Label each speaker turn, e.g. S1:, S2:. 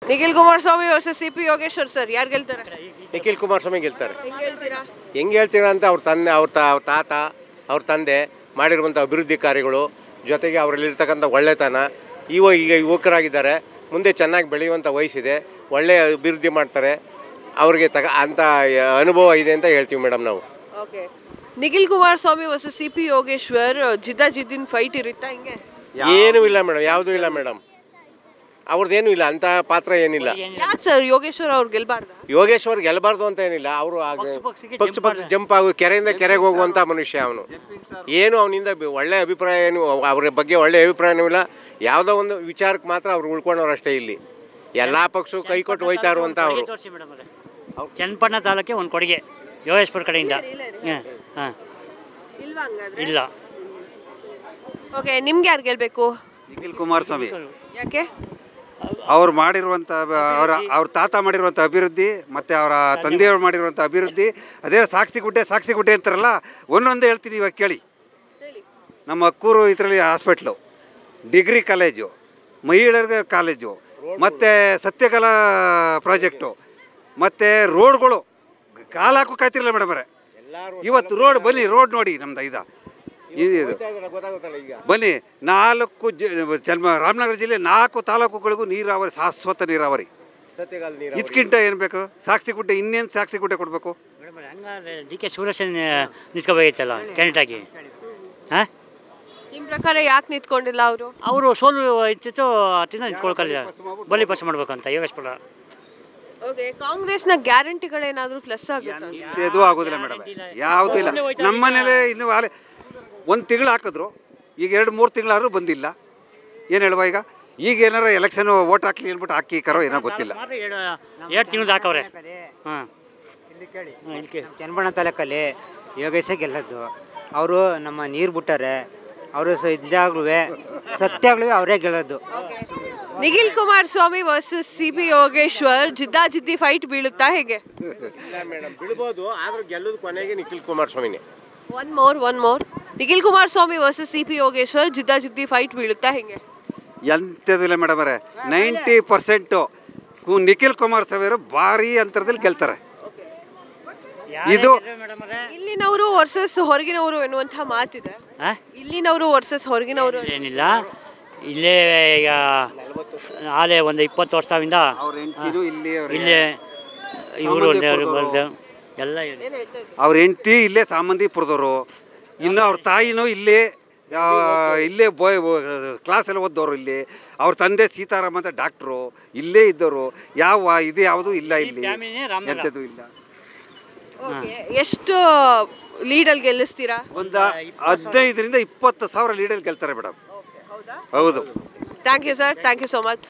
S1: Nikhil Kumaraswamy versus C P Yogeshwar sir ಯಾರು ಗೆಲ್ತಾರೆ
S2: ನಿಖಿಲ್ ಕುಮಾರಸ್ವಾಮಿ ಗೆಲ್ತಾರೆ
S1: ಹೆಂಗ್ ಹೇಳ್ತೀರಾ
S2: ಹೆಂಗೆ ಹೇಳ್ತೀರಾ ಅಂತ ಅವ್ರ ತಂದೆ ಅವ್ರ ತಾ ಅವ್ರ ತಾತ ಅವ್ರ ತಂದೆ ಮಾಡಿರುವಂಥ ಅಭಿವೃದ್ಧಿ ಕಾರ್ಯಗಳು ಜೊತೆಗೆ ಅವರಲ್ಲಿರ್ತಕ್ಕಂಥ ಒಳ್ಳೆತನ ಇವ ಈಗ ಯುವಕರಾಗಿದ್ದಾರೆ ಮುಂದೆ ಚೆನ್ನಾಗಿ ಬೆಳೆಯುವಂಥ ವಯಸ್ಸಿದೆ ಒಳ್ಳೆಯ ಅಭಿವೃದ್ಧಿ ಮಾಡ್ತಾರೆ ಅವ್ರಿಗೆ ತಗ ಅಂಥ ಅನುಭವ ಇದೆ ಅಂತ ಹೇಳ್ತೀವಿ ಮೇಡಮ್ ನಾವು
S1: okay Nikhil Kumaraswamy versus C P Yogeshwar ಜಿದ್ದಾ ಜಿದ್ದಿನ ಫೈಟ್ ಇರುತ್ತಾ ಹಿಂಗೆ
S2: ಏನೂ ಇಲ್ಲ ಮೇಡಮ್ ಯಾವುದೂ ಇಲ್ಲ ಮೇಡಮ್ ಅವ್ರದ್ದೇನೂ ಇಲ್ಲ ಅಂಥ ಪಾತ್ರ ಏನಿಲ್ಲ
S1: ಯಾಕೆ ಸರ್ ಯೋಗೇಶ್ವರ್ ಅವ್ರು ಗೆಲ್ಬಾರ್ದ
S2: ಯೋಗೇಶ್ವರ್ ಗೆಲ್ಲಬಾರ್ದು ಅಂತ ಏನಿಲ್ಲ ಅವರು
S3: ಪಕ್ಷಕ್ಕೆ
S2: ಪಕ್ಷ ಪಕ್ಷ ಜಂಪ್ ಆಗು ಕೆರೆಯಿಂದ ಕೆರೆಗೆ ಹೋಗುವಂಥ ಮನುಷ್ಯ ಅವನು ಏನು ಅವನಿಂದ ಒಳ್ಳೆ ಅಭಿಪ್ರಾಯ ಏನು ಅವ್ರ ಬಗ್ಗೆ ಒಳ್ಳೆ ಅಭಿಪ್ರಾಯನೂ ಇಲ್ಲ ಯಾವುದೋ ಒಂದು ವಿಚಾರಕ್ಕೆ ಮಾತ್ರ ಅವ್ರು ಉಳ್ಕೊಂಡವ್ರು ಅಷ್ಟೇ ಇಲ್ಲಿ ಎಲ್ಲ ಪಕ್ಷವು ಕೈ ಕೊಟ್ಟು ಹೋಯ್ತಾ ಇರುವಂಥ ಅವರು
S3: ತೋರಿಸಿ ಮೇಡಮ್ ಅವರೇ ಚನ್ನಪಟ್ಟಣ ತಾಲೂಕೆ ಒಂದು ಕೊಡುಗೆ ಯೋಗೇಶ್ವರ ಕಡೆಯಿಂದ ಹಾಂ ಹಾಂ
S1: ಇಲ್ವಾ ಹಂಗಾದ್ರೆ
S3: ಇಲ್ಲ
S1: ಓಕೆ ನಿಮ್ಗೆ ಯಾರು ಗೆಲ್ಬೇಕು
S4: ನಿಖಿಲ್ ಕುಮಾರಸ್ವಾಮಿ
S1: ಯಾಕೆ
S4: ಅವ್ರು ಮಾಡಿರುವಂಥ ಅವರ ಅವ್ರ ತಾತ ಮಾಡಿರುವಂಥ ಅಭಿವೃದ್ಧಿ ಮತ್ತು ಅವರ ತಂದೆಯವರು ಮಾಡಿರುವಂಥ ಅಭಿವೃದ್ಧಿ ಅದೇ ಸಾಕ್ಷಿ ಗುಡ್ಡೆ ಸಾಕ್ಷಿ ಗುಡ್ಡೆ ಅಂತಾರಲ್ಲ ಒಂದೊಂದೇ ಹೇಳ್ತೀನಿ ಇವಾಗ ಕೇಳಿ ನಮ್ಮ ಅಕ್ಕೂರು ಇದರಲ್ಲಿ ಹಾಸ್ಪಿಟ್ಲು ಡಿಗ್ರಿ ಕಾಲೇಜು ಮಹಿಳೆಯರಿಗೆ ಕಾಲೇಜು ಮತ್ತು ಸತ್ಯಕಲಾ ಪ್ರಾಜೆಕ್ಟು ಮತ್ತು ರೋಡ್ಗಳು ಕಾಲ ಹಾಕೋಕಾಯ್ತಿರಲ್ಲ ಮೇಡಮರೇ ಇವತ್ತು ರೋಡ್ ಬನ್ನಿ ರೋಡ್ ನೋಡಿ ನಮ್ದು ಇದ ಇದು
S2: ಗೊತ್ತಾಗುತ್ತಲ್ಲ ಈಗ
S4: ಬನ್ನಿ ನಾಲ್ಕು ಜ ಜನ್ಮ ರಾಮನಗರ ಜಿಲ್ಲೆ ನಾಲ್ಕು ತಾಲೂಕುಗಳಿಗೂ ನೀರಾವರಿ ಶಾಶ್ವತ ನೀರಾವರಿ
S2: ಸತ್ಯಗಾಲ ನೀರು
S4: ಇದಕ್ಕಿಂತ ಏನು ಬೇಕು ಸಾಕ್ಷಿ ಗುಡ್ಡೆ ಇನ್ನೇನು ಸಾಕ್ಷಿ ಗುಡ್ಡೆ ಕೊಡಬೇಕು
S3: ಮೇಡಮ್ ಹಂಗಾದ್ರೆ ಡಿ ಕೆ ಶಿವರಾಜನ್ ನಿಂತ್ಕೋಬೇಕಿತ್ತಲ್ಲ ಕ್ಯಾಂಡಿಡೇಟ್ ಆಗಿ ಹಾಂ
S1: ನಿಮ್ಮ ಪ್ರಕಾರ ಯಾಕೆ ನಿಂತ್ಕೊಂಡಿಲ್ಲ ಅವರು
S3: ಅವರು ಸೋಲು ಇತ್ತಿತ್ತು ಅತ್ತಿಂದ ನಿಂತ್ಕೊಳ್ಕಲ್ಲ ಬಲಿ ಪಾಸ್ ಮಾಡ್ಬೇಕಂತ ಯೋಗೇಶ್ವರ
S1: ಓಕೆ ಕಾಂಗ್ರೆಸ್ನ ಗ್ಯಾರಂಟಿಗಳೇನಾದರೂ ಪ್ಲಸ್ ಆಗುತ್ತಾ
S4: ಇದು ಆಗೋದಿಲ್ಲ ಮೇಡಮ್ ಯಾವುದೂ ಇಲ್ಲ ನಮ್ಮ ಮನೇಲೆ ಇನ್ನೂ ಆಲೆ ಒಂದು ತಿಂಗಳು ಹಾಕಿದ್ರು ಈಗ ಎರಡು ಮೂರು ತಿಂಗಳಾದರೂ ಬಂದಿಲ್ಲ ಏನು ಹೇಳುವ ಈಗ ಈಗ ಏನಾರ ಎಲೆಕ್ಷನ್ ಓಟ್ ಹಾಕ್ಲಿ ಅಂದ್ಬಿಟ್ಟು ಹಾಕಿ ಕರೋ ಏನೋ ಗೊತ್ತಿಲ್ಲ
S3: ಎರಡು ಎರಡು ತಿಂಗಳು ಹಾಕವ್ರೆ ಹಾಂ
S5: ಇಲ್ಲಿ ಕೇಳಿ
S3: ಹಾಂ ಇಲ್ಲಿ ಕೇಳಿ
S5: ಚನ್ನಬಣ್ಣ ತಾಲೂಕಲ್ಲಿ ಯೋಗೇಶ ಗೆಲ್ಲದ್ದು ಅವರು ನಮ್ಮ ನೀರು ಬಿಟ್ಟಾರೆ ಅವರು ಸ ಇದ್ದಾಗ್ಲೂ ಸತ್ಯಾಗ್ಲೂ ಅವರೇ ಗೆಲ್ಲೋದು
S1: Nikhil Kumaraswamy versus C P Yogeshwar ಜಿದ್ದಾ ಜಿದ್ದಿ ಫೈಟ್ ಬೀಳುತ್ತಾ ಹೇಗೆ
S2: ಇಲ್ಲ ಮೇಡಮ್ ಬಿಡ್ಬೋದು ಆದ್ರೂ ಗೆಲ್ಲೋದು ಕೊನೆಗೆ ನಿಖಿಲ್ ಕುಮಾರಸ್ವಾಮಿನೇ
S1: one more one more Nikhil Kumaraswamy versus C P Yogeshwar ಜಿದ್ದಾ ಜಿದ್ದಿ ಫೈಟ್ ಬೀಳುತ್ತಾ ಹೇಗೆ
S4: ಎಂಥದಿಲ್ಲ ಮೇಡಮ್ ಅವರೇ ನೈಂಟಿ ಪರ್ಸೆಂಟು ನಿಖಿಲ್ ಕುಮಾರಸ್ವಾಮಿ ಅವರು ಭಾರಿ ಅಂತರದಲ್ಲಿ ಗೆಲ್ತಾರೆ ಇದು
S3: ಮೇಡಮ್ ಅವರೇ
S1: ಇಲ್ಲಿನವರು ವರ್ಸಸ್ ಹೊರಗಿನವರು ಎನ್ನುವಂಥ ಮಾತಿದೆ
S3: ಹಾಂ
S1: ಇಲ್ಲಿನವರು ವರ್ಸಸ್ ಹೊರಗಿನವರು
S3: ಏನಿಲ್ಲ ಇಲ್ಲೇ ಈಗ ಆಲೆ ಒಂದು ಇಪ್ಪತ್ತು ವರ್ಷದಿಂದ
S4: ಅವ್ರ ಹೆಂಡತಿನೂ ಇಲ್ಲಿ ಅವ್ರ
S3: ಇಲ್ಲೇ ಇವರು
S4: ಸಾಮಾನ್ಯ
S3: ಬರ್ದು ಎಲ್ಲ ಹೇಳಿ
S1: ಏನು ಹೇಳ್ತಾ ಇದ್ರು?
S4: ಅವ್ರ ಹೆಂಡತಿ ಇಲ್ಲೇ ಸಾಮಂದಿಪುರದವರು ಇನ್ನು ಅವ್ರ ತಾಯಿನೂ ಇಲ್ಲೇ ಆ, ಇಲ್ಲೇ ಬಾಯ್ ಕ್ಲಾಸೆಲ್ಲ ಓದ್ದವರು ಇಲ್ಲಿ ಅವ್ರ ತಂದೆ ಸೀತಾರಾಮ್ ಅಂತ ಡಾಕ್ಟ್ರು ಇಲ್ಲೇ ಇದ್ದವರು ಯಾವ ಇದು ಯಾವುದು ಇಲ್ಲ ಇಲ್ಲಿ
S3: ಫ್ಯಾಮಿಲಿನೇ ರಾಮನಗರ.
S4: ಎಂಥದ್ದು ಇಲ್ಲ
S1: ಓಕೆ ಎಷ್ಟು ಲೀಡಲ್ಲಿ ಗೆಲ್ಲಿಸ್ತೀರಾ
S4: ಒಂದು ಹದಿನೈದರಿಂದ ಇಪ್ಪತ್ತು ಸಾವಿರ ಲೀಡಲ್ಲಿ ಗೆಲ್ತಾರೆ ಮೇಡಮ್ ಹೌದು
S1: thank you sir thank you so much